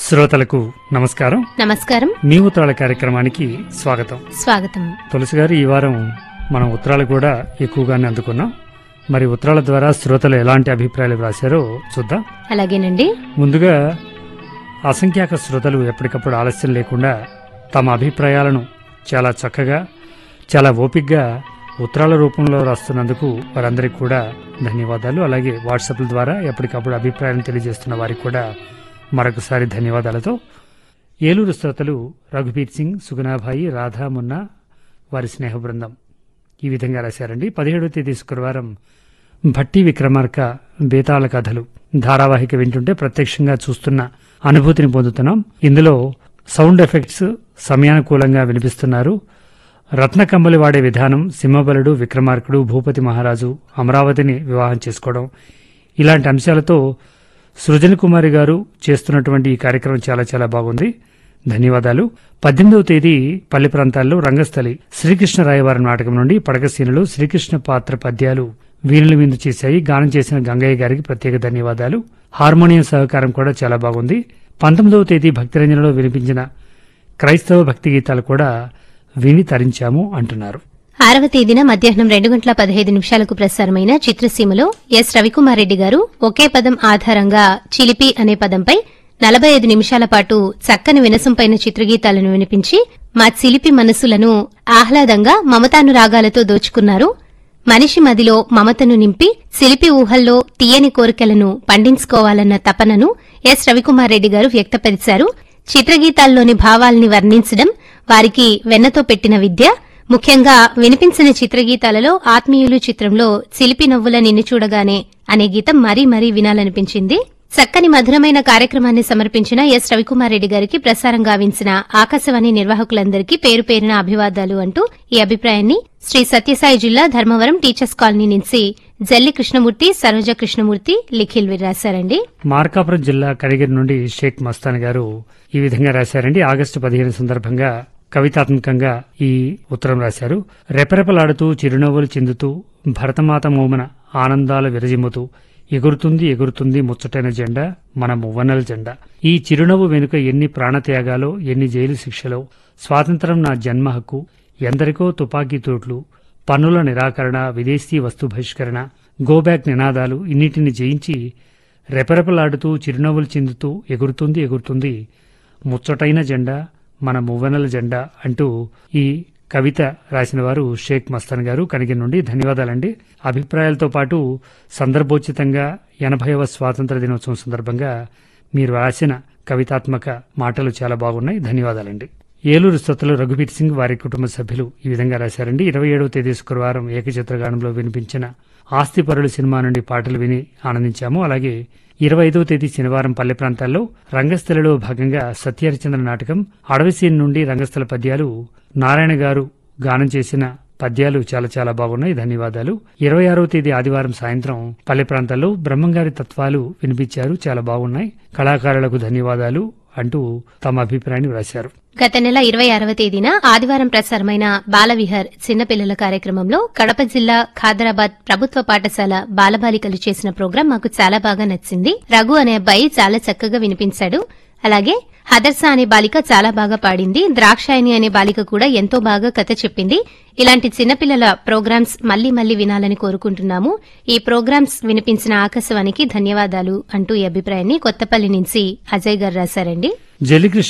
శ్రోతలకు నమస్కారం నమస్కారం మీ ఉత్తరాల కార్యక్రమానికి స్వాగతం స్వాగతం తులసి గారు ఈ వారం మనం ఉత్తరాలు కూడా ఎక్కువగానే అందుకున్నాం మరి ఉత్తరాల ద్వారా శ్రోతలు ఎలాంటి అభిప్రాయాలు వ్రాశారో చూద్దాం అలాగేనండి ముందుగా అసంఖ్యాక శ్రోతలు ఎప్పటికప్పుడు ఆలస్యం లేకుండా తమ అభిప్రాయాలను చాలా చక్కగా చాలా ఓపిగ్గా ఉత్తరాల రూపంలో రాస్తున్నందుకు వారందరికీ కూడా ధన్యవాదాలు అలాగే వాట్సాప్ల ద్వారా ఎప్పటికప్పుడు అభిప్రాయాలను తెలియజేస్తున్న వారికి కూడా మరొకసారి ధన్యవాదాలతో ఏలూరు శ్రోతలు రఘుబీర్ సింగ్ సుగుణాభాయి రాధా మున్నా వారి స్నేహ బృందం ఈ విధంగా రాశారండి పదిహేడవ తేదీ శుక్రవారం భట్టి విక్రమార్క బేతాళ కథలు ధారావాహిక వింటుంటే ప్రత్యక్షంగా చూస్తున్న అనుభూతిని పొందుతున్నాం ఇందులో సౌండ్ ఎఫెక్ట్స్ సమయానుకూలంగా వినిపిస్తున్నారు రత్నకమ్మలి వాడే విధానం సింహబలుడు విక్రమార్కుడు భూపతి మహారాజు అమరావతిని వివాహం చేసుకోవడం ఇలాంటి అంశాలతో సృజన్ కుమారి గారు చేస్తున్నటువంటి ఈ కార్యక్రమం చాలా చాలా బాగుంది ధన్యవాదాలు పద్దెనిమిదవ తేదీ పల్లె ప్రాంతాల్లో రంగస్థలి శ్రీకృష్ణ రాయవారం నాటకం నుండి పడకసీనులు శ్రీకృష్ణ పాత్ర పద్యాలు వీణుల విందు చేశాయి గానం చేసిన గంగయ్య గారికి ప్రత్యేక ధన్యవాదాలు హార్మోనియం సహకారం కూడా చాలా బాగుంది పంతొమ్మిదవ తేదీ భక్తిరంజనలో వినిపించిన క్రైస్తవ భక్తి గీతాలు కూడా విని తరించాము అంటున్నారు ఆరవ తేదీన మధ్యాహ్నం రెండు గంటల పదహైదు నిమిషాలకు ప్రసారమైన చిత్రసీమలో ఎస్ రవికుమార్ రెడ్డి గారు ఒకే పదం ఆధారంగా చిలిపి అనే పదంపై నలభై ఐదు నిమిషాల పాటు చక్కని వినసంపైన చిత్రగీతాలను వినిపించి మా చిలిపి మనసులను ఆహ్లాదంగా మమతానురాగాలతో దోచుకున్నారు మనిషి మదిలో మమతను నింపి సిలిపి ఊహల్లో తీయని కోరికలను పండించుకోవాలన్న తపనను ఎస్ రవికుమార్ రెడ్డి గారు వ్యక్తపరిచారు చిత్రగీతాల్లోని భావాల్ని వర్ణించడం వారికి వెన్నతో పెట్టిన విద్య ముఖ్యంగా వినిపించిన చిత్రగీతాలలో ఆత్మీయులు చిత్రంలో చిలిపి నవ్వుల నిన్ను చూడగానే అనే గీతం మరీ మరీ వినాలనిపించింది చక్కని మధురమైన కార్యక్రమాన్ని సమర్పించిన ఎస్ రవికుమార్ రెడ్డి గారికి ప్రసారం గావించిన ఆకాశవాణి నిర్వాహకులందరికీ పేరు పేరున అభివాదాలు అంటూ ఈ అభిప్రాయాన్ని శ్రీ సత్యసాయి జిల్లా ధర్మవరం టీచర్స్ కాలనీ నుంచి జల్లి కృష్ణమూర్తి సరోజ కృష్ణమూర్తి లిఖిల్ వీరు రాశారండి మార్కాపురం జిల్లా కడిగిరి నుండి షేక్ మస్తాన్ గారు ఈ విధంగా రాశారండి ఆగస్టు పదిహేను సందర్భంగా కవితాత్మకంగా ఈ ఉత్తరం రాశారు రెపరెపలాడుతూ చిరునవ్వులు చిందుతూ భరతమాత మోమన ఆనందాల విరజిమ్ముతూ ఎగురుతుంది ఎగురుతుంది ముచ్చటైన జెండా మన మువ్వన్నెల జెండా ఈ చిరునవ్వు వెనుక ఎన్ని ప్రాణత్యాగాలో ఎన్ని జైలు శిక్షలో స్వాతంత్రం నా జన్మ హక్కు ఎందరికో తుపాకీ తోట్లు పన్నుల నిరాకరణ విదేశీ వస్తు బహిష్కరణ గోబ్యాక్ నినాదాలు ఇన్నిటిని జయించి రెపరెపలాడుతూ చిరునవ్వులు చిందుతూ ఎగురుతుంది ఎగురుతుంది ముచ్చటైన జెండా మన మువ్వనల జెండా అంటూ ఈ కవిత రాసిన వారు షేక్ మస్తాన్ గారు కనిగి నుండి ధన్యవాదాలండి అభిప్రాయాలతో పాటు సందర్భోచితంగా ఎనభైవ స్వాతంత్ర దినోత్సవం సందర్భంగా మీరు రాసిన కవితాత్మక మాటలు చాలా బాగున్నాయి ధన్యవాదాలండి ఏలూరు శ్రోతలు రఘుబీర్ సింగ్ వారి కుటుంబ సభ్యులు ఈ విధంగా రాశారండి ఇరవై ఏడవ తేదీ శుక్రవారం ఏకచిత్రగానంలో వినిపించిన ఆస్తిపరులు సినిమా నుండి పాటలు విని ఆనందించాము అలాగే ఇరవై ఐదవ తేదీ శనివారం పల్లె ప్రాంతాల్లో రంగస్థలిలో భాగంగా సత్యహరిచంద్ర నాటకం అడవిసీన్ నుండి రంగస్థల పద్యాలు నారాయణ గారు గానం చేసిన పద్యాలు చాలా చాలా బాగున్నాయి ధన్యవాదాలు ఇరవై ఆరవ తేదీ ఆదివారం సాయంత్రం పల్లె ప్రాంతాల్లో బ్రహ్మంగారి తత్వాలు వినిపించారు చాలా బాగున్నాయి కళాకారులకు ధన్యవాదాలు అంటూ తమ అభిప్రాయాన్ని వ్రాశారు గత నెల ఇరవై ఆరవ తేదీన ఆదివారం ప్రసారమైన బాలవిహార్ చిన్నపిల్లల కార్యక్రమంలో కడప జిల్లా ఖాదరాబాద్ ప్రభుత్వ పాఠశాల బాలబాలికలు చేసిన ప్రోగ్రాం మాకు చాలా బాగా నచ్చింది రఘు అనే అబ్బాయి చాలా చక్కగా వినిపించాడు అలాగే హదర్స అనే బాలిక చాలా బాగా పాడింది ద్రాక్షాయని అనే బాలిక కూడా ఎంతో బాగా కథ చెప్పింది ఇలాంటి చిన్నపిల్లల ప్రోగ్రామ్స్ మళ్లీ మళ్లీ వినాలని కోరుకుంటున్నాము ఈ ప్రోగ్రామ్స్ వినిపించిన ఆకాశవాణికి ధన్యవాదాలు అంటూ ఈ అభిప్రాయాన్ని కొత్తపల్లి నుంచి అజయ్ గారు రాశారండి జలికృష్ణ